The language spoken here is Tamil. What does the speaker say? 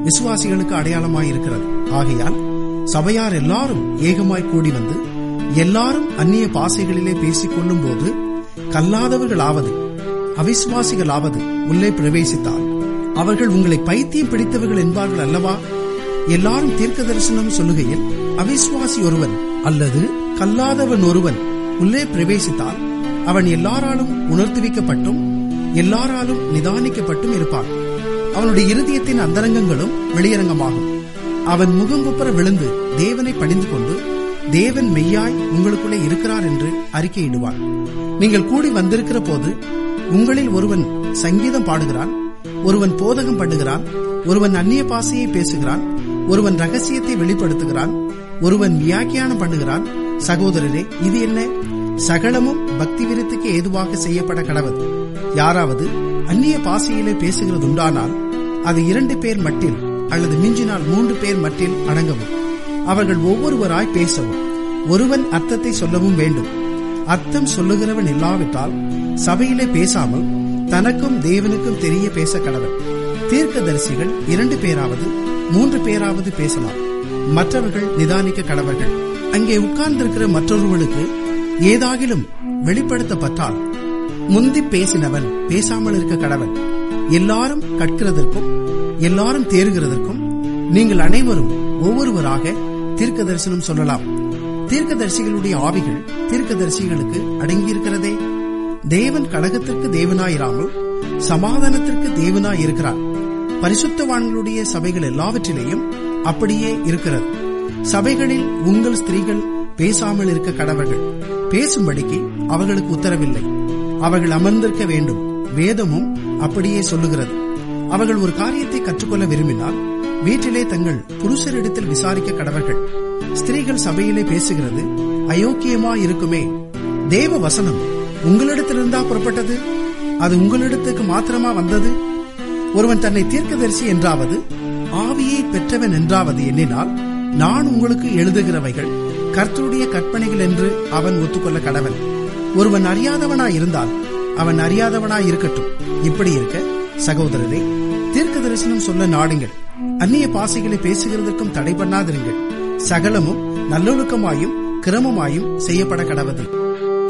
விசுவாசிகளுக்கு அடையாளமாயிருக்கிறது ஆகையால் சபையார் எல்லாரும் ஏகமாய் கூடி வந்து எல்லாரும் அந்நிய பாசைகளிலே பேசிக் கொள்ளும் போது கல்லாதவர்களாவது அவிசுவாசிகளாவது உள்ளே பிரவேசித்தால் அவர்கள் உங்களை பைத்தியம் பிடித்தவர்கள் என்பார்கள் அல்லவா எல்லாரும் தீர்க்க தரிசனம் சொல்லுகையில் அவிசுவாசி ஒருவன் அல்லது கல்லாதவன் ஒருவன் உள்ளே பிரவேசித்தால் அவன் எல்லாராலும் உணர்த்துவிக்கப்பட்டும் எல்லாராலும் நிதானிக்கப்பட்டும் இருப்பான் அவனுடைய இருதயத்தின் அந்தரங்கங்களும் வெளியரங்கமாகும் அவன் முகங்குப்புற விழுந்து தேவனை பணிந்து கொண்டு தேவன் மெய்யாய் உங்களுக்குள்ளே இருக்கிறார் என்று அறிக்கையிடுவான் நீங்கள் கூடி வந்திருக்கிற போது உங்களில் ஒருவன் சங்கீதம் பாடுகிறான் ஒருவன் போதகம் பண்ணுகிறான் ஒருவன் அந்நிய பாசையை பேசுகிறான் ஒருவன் ரகசியத்தை வெளிப்படுத்துகிறான் ஒருவன் வியாக்கியானம் பண்ணுகிறான் சகோதரரே இது என்ன சகலமும் பக்தி விருத்துக்கு ஏதுவாக செய்யப்பட கடவது யாராவது அந்நிய பாசையிலே பேசுகிறதுண்டானால் அது இரண்டு பேர் மட்டில் அல்லது மிஞ்சினால் மூன்று பேர் மட்டில் அடங்கவும் அவர்கள் ஒவ்வொருவராய் பேசவும் ஒருவன் அர்த்தத்தை சொல்லவும் வேண்டும் அர்த்தம் சொல்லுகிறவன் இல்லாவிட்டால் சபையிலே பேசாமல் தனக்கும் தேவனுக்கும் தெரிய பேச கடவன் தீர்க்கதரிசிகள் இரண்டு பேராவது மூன்று பேராவது பேசலாம் மற்றவர்கள் நிதானிக்க கடவர்கள் அங்கே உட்கார்ந்திருக்கிற மற்றொருவனுக்கு ஏதாகிலும் வெளிப்படுத்தப்பட்டால் முந்தி பேசினவன் பேசாமல் இருக்க கடவன் எல்லாரும் கற்கிறதற்கும் எல்லாரும் தேறுகிறதற்கும் நீங்கள் அனைவரும் ஒவ்வொருவராக தீர்க்க தரிசனம் சொல்லலாம் தீர்க்கதரிசிகளுடைய ஆவிகள் தீர்க்கதரிசிகளுக்கு அடங்கியிருக்கிறதே தேவன் கழகத்திற்கு தேவனாயிராமல் சமாதானத்திற்கு தேவனாய் இருக்கிறார் பரிசுத்தவான்களுடைய சபைகள் எல்லாவற்றிலேயும் அப்படியே இருக்கிறது சபைகளில் உங்கள் ஸ்திரீகள் பேசாமல் இருக்க கடவர்கள் பேசும்படிக்கு அவர்களுக்கு உத்தரவில்லை அவர்கள் அமர்ந்திருக்க வேண்டும் வேதமும் அப்படியே சொல்லுகிறது அவர்கள் ஒரு காரியத்தை கற்றுக்கொள்ள விரும்பினால் வீட்டிலே தங்கள் புருஷரிடத்தில் விசாரிக்க கடவர்கள் ஸ்திரீகள் சபையிலே பேசுகிறது அயோக்கியமா இருக்குமே தேவ வசனம் உங்களிடத்திலிருந்தா புறப்பட்டது அது உங்களிடத்துக்கு மாத்திரமா வந்தது ஒருவன் தன்னை தீர்க்கதரிசி என்றாவது ஆவியை பெற்றவன் என்றாவது எண்ணினால் நான் உங்களுக்கு எழுதுகிறவைகள் கர்த்தருடைய கற்பனைகள் என்று அவன் ஒத்துக்கொள்ள கடவன் ஒருவன் அறியாதவனாய் இருந்தால் அவன் அறியாதவனாய் இருக்கட்டும் இப்படி இருக்க சகோதரரே தீர்க்க தரிசனம் சொல்ல நாடுங்கள் அந்நிய பாசைகளை பேசுகிறதற்கும் தடை பண்ணாதிருங்கள் சகலமும் நல்லொழுக்கமாயும் கிரமமாயும் செய்யப்பட கடவது